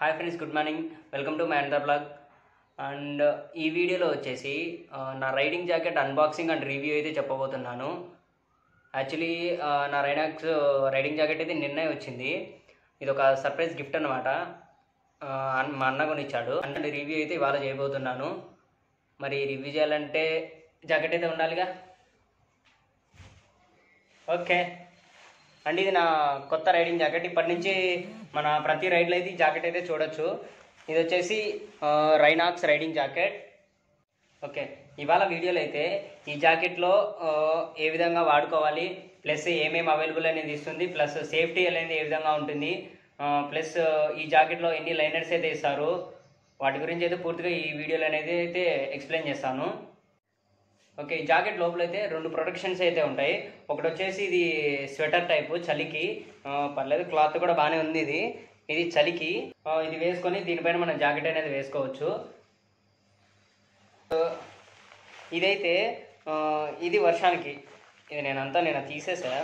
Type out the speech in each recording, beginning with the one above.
hi friends good morning welcome to my under blog and ఈ వీడియోలో వచ్చేసి ఆ, నా riding jacket unboxing and review అయితే చెప్పబోతున్నాను యాక్చువల్లీ నా రైడాక్స్ రైడింగ్ జాకెట్ అయితే నిన్నే వచ్చింది ఇది ఒక సర్ప్రైజ్ గిఫ్ట్ అనమాట మా అన్న కొనిచ్చాడు అంటే రివ్యూ అయితే ఇవాళ చేయబోతున్నాను మరి రివ్యూ చేయాలంటే జాకెట్ అయితే ఉండాలిగా ఓకే అండ్ ఇది నా కొత్త రైడింగ్ జాకెట్ ఇప్పటి నుంచి మన ప్రతి రైడ్లో అయితే ఈ జాకెట్ అయితే చూడొచ్చు ఇది వచ్చేసి ఆ, రైనాక్స్ రైడింగ్ జాకెట్ ఓకే ఇవాళ వీడియోలో అయితే ఈ జాకెట్లో ఆ, ఏ విధంగా వాడుకోవాలి ప్లస్ ఏమేమి అవైలబుల్ అనేది ఇస్తుంది ప్లస్ సేఫ్టీ అనేది ఏ విధంగా ఉంటుంది ఆ, ప్లస్ ఈ జాకెట్లో ఎన్ని లైనర్స్ అయితే ఇస్తారు వాటి గురించి అయితే పూర్తిగా ఈ వీడియోలో అనేది అయితే ఎక్స్ప్లెయిన్ చేస్తాను ఓకే ఈ జాకెట్ లోపల అయితే రెండు ప్రొటెక్షన్స్ అయితే ఉంటాయి ఒకటి వచ్చేసి ఇది స్వెటర్ టైపు చలికి ఆ, పర్లేదు క్లాత్ కూడా బాగానే ఉంది ఇది ఇది చలికి ఆ, ఇది వేసుకొని దీనిపైన మనం జాకెట్ అనేది వేసుకోవచ్చు ఆ, ఇదైతే ఆ, ఇది వర్షానికి ఇది నేనంతా నేను తీసేసా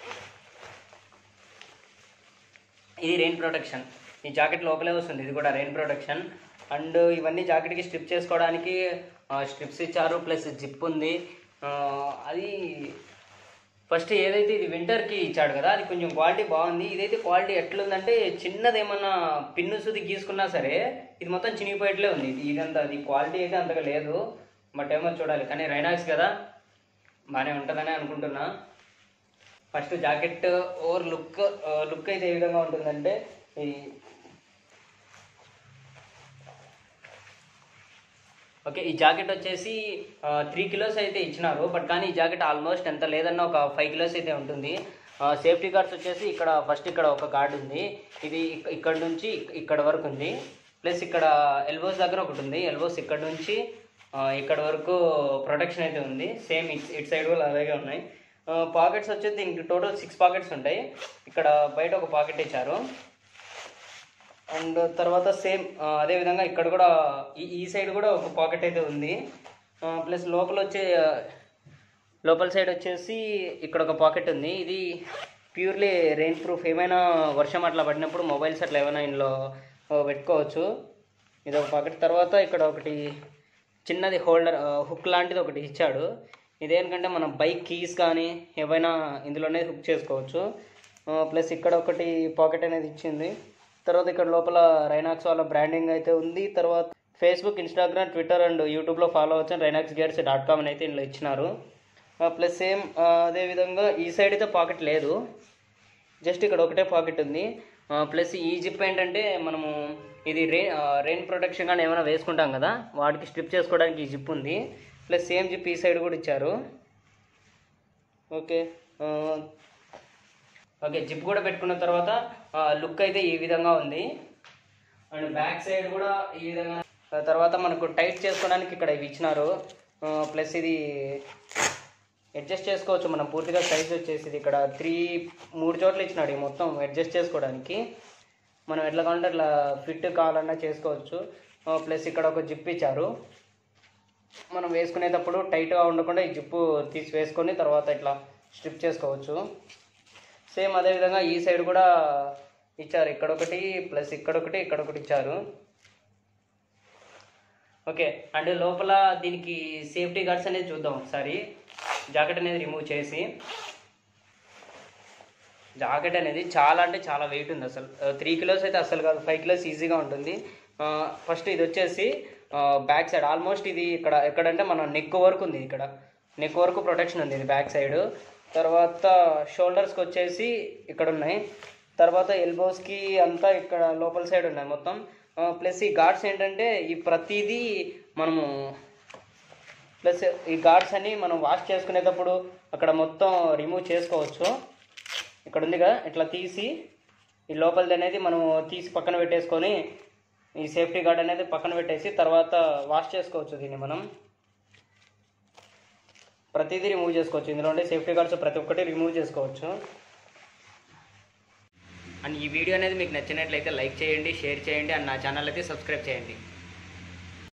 ఇది రెయిన్ ప్రొటెక్షన్ ఈ జాకెట్ లోపలే వస్తుంది ఇది కూడా రెయిన్ ప్రొటెక్షన్ అండ్ ఇవన్నీ జాకెట్కి స్ట్రిప్ చేసుకోవడానికి స్ట్రిప్స్ ఇచ్చారు ప్లస్ జిప్ ఉంది ఆ, అది ఫస్ట్ ఏదైతే ఇది వింటర్కి ఇచ్చాడు కదా అది కొంచెం క్వాలిటీ బాగుంది ఇదైతే క్వాలిటీ ఎట్లుందంటే చిన్నది ఏమన్నా పిన్ను సుది గీసుకున్నా సరే ఇది మొత్తం చినిగిపోయేట్లే ఉంది ఇది ఇదంతా అది క్వాలిటీ అయితే అంతగా లేదు బట్ ఏమో చూడాలి కానీ రైనాక్స్ కదా బాగానే ఉంటుందని అనుకుంటున్నా first jacket over look look అయితే ఏ విధంగా ఉంటుందంటే ఈ ఓకే ఈ జాకెట్ వచ్చేసి త్రీ కిలోస్ అయితే ఇచ్చినారు బట్ కానీ ఈ జాకెట్ ఆల్మోస్ట్ ఎంత లేదన్నా ఒక ఫైవ్ కిలోస్ అయితే ఉంటుంది సేఫ్టీ గార్డ్స్ వచ్చేసి ఇక్కడ ఫస్ట్ ఇక్కడ ఒక గార్డ్ ఉంది ఇది ఇక్- ఇక్కడ నుంచి ఇక్- ఇక్కడ వరకు ఉంది ప్లస్ ఇక్కడ ఎల్బోస్ దగ్గర ఒకటి ఉంది ఎల్బోస్ ఇక్కడ నుంచి ఆ, ఇక్కడ వరకు ప్రొటెక్షన్ అయితే ఉంది సేమ్ ఇట్ ఇట్ సైడ్ కూడా అలాగే ఉన్నాయి పాకెట్స్ వచ్చేసి ఇంక టోటల్ సిక్స్ పాకెట్స్ ఉంటాయి ఇక్కడ బయట ఒక పాకెట్ ఇచ్చారు అండ్ తర్వాత సేమ్ అదే విధంగా ఇక్కడ కూడా ఈ ఈ సైడ్ కూడా ఒక పాకెట్ అయితే ఉంది ప్లస్ లోపల వచ్చే ఆ, లోపల సైడ్ వచ్చేసి ఇక్కడ ఒక పాకెట్ ఉంది ఇది ప్యూర్లీ రెయిన్ ప్రూఫ్ ఏమైనా వర్షం అట్లా పడినప్పుడు మొబైల్స్ అట్లా ఏమైనా ఇందులో ఆ, పెట్టుకోవచ్చు ఇది ఒక పాకెట్ తర్వాత ఇక్కడ ఒకటి చిన్నది హోల్డర్ హుక్ లాంటిది ఒకటి ఇచ్చాడు ఇదేంటంటే మన బైక్ కీస్ కానీ ఏవైనా ఇందులోనే హుక్ చేసుకోవచ్చు ప్లస్ ఇక్కడ ఒకటి పాకెట్ అనేది ఇచ్చింది తర్వాత ఇక్కడ లోపల రైనాక్స్ వాళ్ళ బ్రాండింగ్ అయితే ఉంది తర్వాత ఫేస్బుక్ ఇన్స్టాగ్రామ్ ట్విట్టర్ అండ్ యూట్యూబ్లో ఫాలో అవచ్చు రైనాక్స్ గేర్స్ డాట్ కామ్ అని అయితే ఇందులో ఇచ్చినారు ప్లస్ సేమ్ అదేవిధంగా ఈ సైడ్ అయితే పాకెట్ లేదు జస్ట్ ఇక్కడ ఒకటే పాకెట్ ఉంది ప్లస్ ఈ జిప్ ఏంటంటే మనము ఇది రెయిన్ రెయిన్ ప్రొటెక్షన్ కానీ ఏమైనా వేసుకుంటాం కదా వాటికి స్ట్రిప్ చేసుకోవడానికి ఈ జిప్ ఉంది ప్లస్ సేమ్ జిప్ ఈ సైడ్ కూడా ఇచ్చారు ఓకే ఆ, ఓకే జిప్ కూడా పెట్టుకున్న తర్వాత లుక్ అయితే ఈ విధంగా ఉంది అండ్ బ్యాక్ సైడ్ కూడా ఈ విధంగా ఆ తర్వాత మనకు టైట్ చేసుకోవడానికి ఇక్కడ ఇవి ఇచ్చినారు ప్లస్ ఇది అడ్జస్ట్ చేసుకోవచ్చు మనం పూర్తిగా సైజ్ వచ్చేసి ఇది ఇక్కడ త్రీ మూడు చోట్ల ఇచ్చినాడు ఈ మొత్తం అడ్జస్ట్ చేసుకోవడానికి మనం ఎట్లా కావాలంటే అట్లా ఫిట్ కావాలన్నా చేసుకోవచ్చు ప్లస్ ఇక్కడ ఒక జిప్ ఇచ్చారు మనం వేసుకునేటప్పుడు టైట్గా ఉండకుండా ఈ జిప్పు తీసి వేసుకొని తర్వాత ఇట్లా స్ట్రిప్ చేసుకోవచ్చు సేమ్ అదేవిధంగా ఈ సైడ్ కూడా ఇచ్చారు ఇక్కడ ఒకటి ప్లస్ ఇక్కడ ఒకటి ఇక్కడ ఒకటి ఇచ్చారు ఓకే అండ్ లోపల దీనికి సేఫ్టీ గార్డ్స్ అనేది చూద్దాం ఒకసారి జాకెట్ అనేది రిమూవ్ చేసి జాకెట్ అనేది చాలా అంటే చాలా వెయిట్ ఉంది అసలు త్రీ కిలోస్ అయితే అసలు కాదు ఫైవ్ కిలోస్ ఈజీగా ఉంటుంది ఫస్ట్ ఇది వచ్చేసి బ్యాక్ సైడ్ ఆల్మోస్ట్ ఇది ఇక్కడ ఎక్కడంటే మన నెక్ వరకు ఉంది ఇక్కడ నెక్ వరకు ప్రొటెక్షన్ ఉంది ఇది బ్యాక్ సైడ్ తర్వాత షోల్డర్స్కి వచ్చేసి ఇక్కడ ఉన్నాయి తర్వాత ఎల్బోస్కి అంతా ఇక్కడ లోపల సైడ్ ఉన్నాయి మొత్తం ప్లస్ ఈ గార్డ్స్ ఏంటంటే ఈ ప్రతిదీ మనము ప్లస్ ఈ గార్డ్స్ అన్ని మనం వాష్ చేసుకునేటప్పుడు అక్కడ మొత్తం రిమూవ్ చేసుకోవచ్చు ఇక్కడ ఉంది కదా ఇట్లా తీసి ఈ లోపలిది అనేది మనం తీసి పక్కన పెట్టేసుకొని ఈ సేఫ్టీ గార్డ్ అనేది పక్కన పెట్టేసి తర్వాత వాష్ చేసుకోవచ్చు దీన్ని మనం ప్రతిదీ రిమూవ్ చేసుకోవచ్చు ఇందులో ఉండే సేఫ్టీ గార్డ్స్ ప్రతి ఒక్కటి రిమూవ్ చేసుకోవచ్చు అండ్ ఈ వీడియో అనేది మీకు నచ్చినట్లయితే లైక్ చేయండి షేర్ చేయండి అండ్ నా ఛానల్ అయితే సబ్స్క్రైబ్ చేయండి